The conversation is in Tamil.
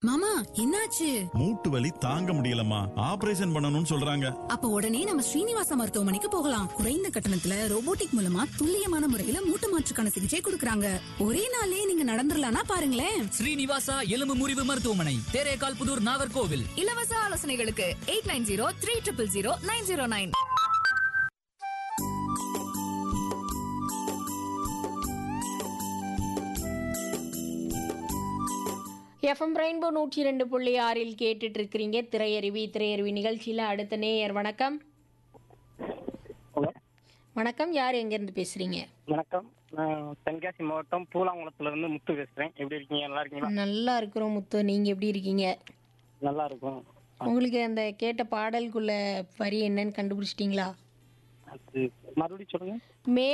மாமா என்னாச்சு மூட்டு வலி தாங்க முடியலம்மா ஆபரேஷன் பண்ணணும்னு சொல்றாங்க அப்ப உடனே நம்ம ஸ்ரீனிவாச மருத்துவமனைக்கு போகலாம் குறைந்த கட்டணத்துல ரோபோட்டிக் மூலமா துல்லியமான முறையில மூட்டு மாற்றுக்கான சிகிச்சை கொடுக்கறாங்க ஒரே நாள்லயே நீங்க நடந்துடலாம்னா பாருங்களேன் ஸ்ரீனிவாசா எலும்பு முறிவு மருத்துவமனை தேரேகால் புதூர் நாகர்கோவில் இலவச ஆலோசனைகளுக்கு eight nine zero three triple zero nine zero nine FM rainbow நூற்றி ரெண்டு புள்ளி ஆறில் கேட்டுட்டு இருக்கிறீங்க திரையருவி திரையருவி நிகழ்ச்சியில் அடுத்த நேயர் வணக்கம் ஹலோ வணக்கம் யார் எங்கேருந்து பேசுகிறீங்க வணக்கம் நான் தென்காசி மாவட்டம் பூலாங்குளத்துல இருந்து முத்து பேசுறேன் எப்படி இருக்கீங்க நல்லா இருக்கீங்களா நல்லா இருக்கிறோம் முத்து நீங்கள் எப்படி இருக்கீங்க நல்லா இருக்கும் உங்களுக்கு அந்த கேட்ட பாடலுக்குள்ள வரி என்னன்னு கண்டுபிடிச்சிட்டிங்களா அது மறுபடியும் சொல்லுங்க மே